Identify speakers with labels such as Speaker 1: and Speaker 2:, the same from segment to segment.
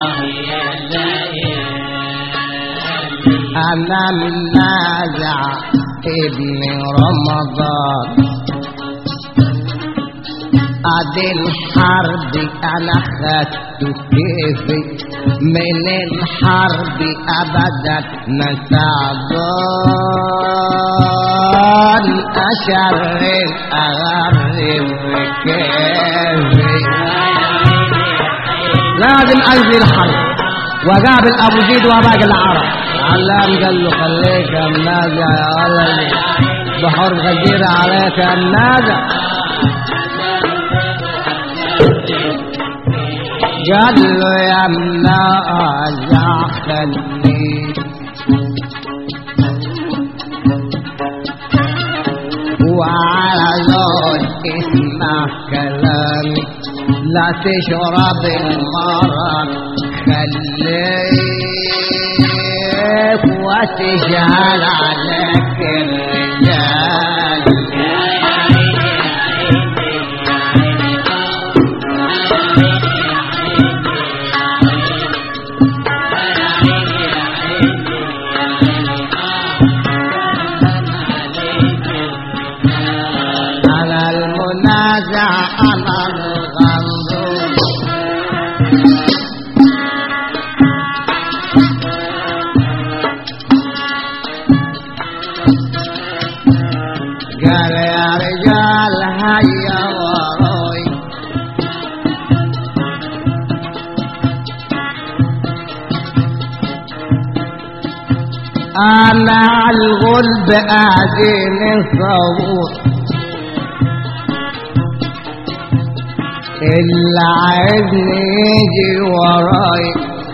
Speaker 1: انا منازع ابن رمضان ادي الحرب انا خدت كيفي من الحرب ابدا ما تعبان اشرف اغرب كيفي لازم انزل الحرب وقابل ابو زيد وباقي العرب علام قال له خليك يا منازع يا ولد بحر غدير عليك يا منازع قال له يا منازع خليك وعلى زول اسمع كلامي لا تشرب المرض خليك وتجهل عليك الرجال على المنازع على الغنظور قال يا رجال هيا وراي انا على الغلب قاعدين نصور اللي عايزني يجي وراي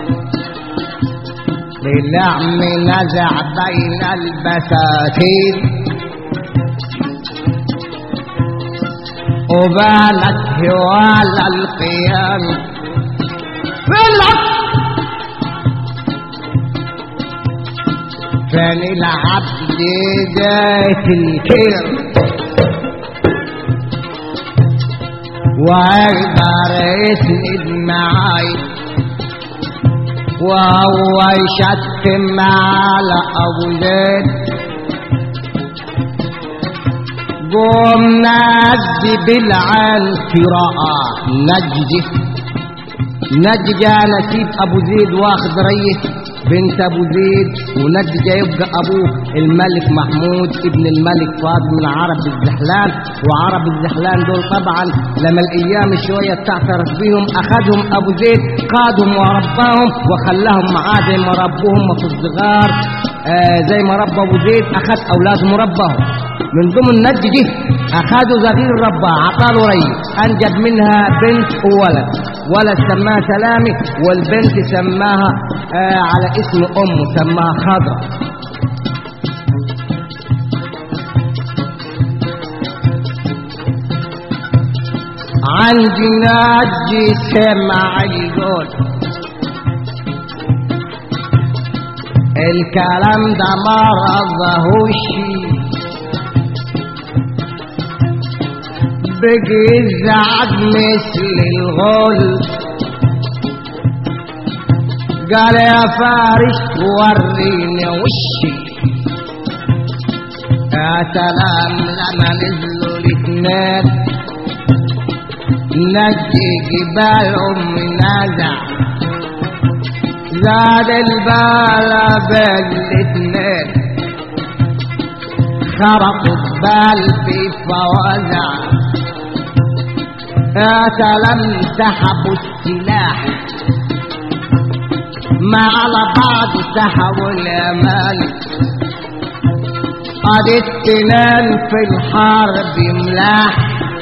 Speaker 1: باللعم نزع بين البساتين وبانت هوال القيام في العب كان العبد ذات الكرم واقدر يسند معاي وهو يشتم على ابو زيد قوم نجي بالعين قراءة نجي نجي نسيب ابو زيد واخد ريه بنت ابو زيد ونجي يبقى ابوه الملك محمود ابن الملك فاضل من عرب الزحلان وعرب الزحلان دول طبعا لما الايام شويه تعترف بيهم اخذهم ابو زيد قادهم ورباهم وخلاهم معاه زي ما ربوهم في الصغار آه زي ما ربى ابو زيد اخذ اولادهم ورباهم من ضمن النج دي اخذوا زغير ربا عطاله ري انجب منها بنت وولد ولد سماها سلامي والبنت سماها آه على اسم امه سماها خضرة عندي ناجي سمع القول الكلام ده ما رضاهوش بقي الزعج مثل الغل قال يا فارس وريني وشي يا سلام لما نزلوا الاثنين نجي جبالهم نازع زاد البال بالاثنين خرقوا البال في فوازع يا سلام سحبوا السلاح ما على بعض سحبوا الأمان قد التنان في الحرب ملاح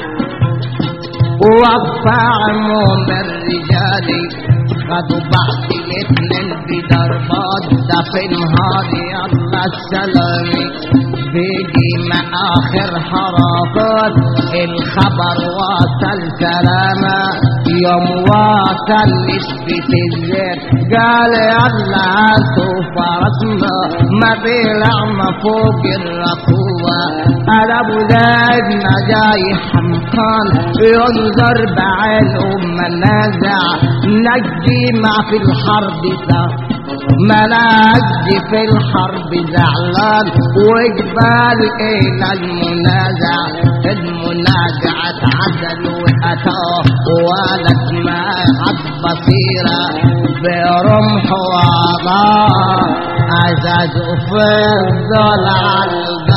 Speaker 1: وأطفعهم الرجال خدوا بعض الاتنين بضربات ده في نهار يلا السلام بيجي مع آخر حركات الخبر وصل سلامة يوم واصل نسبة الزيت قال يلا هاتوا فرسنا ما بيلعنا فوق الركوبة قال ابو زيد ما جاي حمقان ينظر بعين ام النازع نجي ما في الحرب سار مناجي في الحرب زعلان وجبال الى المنازع المنازع اتعدل واتاه ولد ما عد بصيرة برمح وعضاء عزاز في الضلع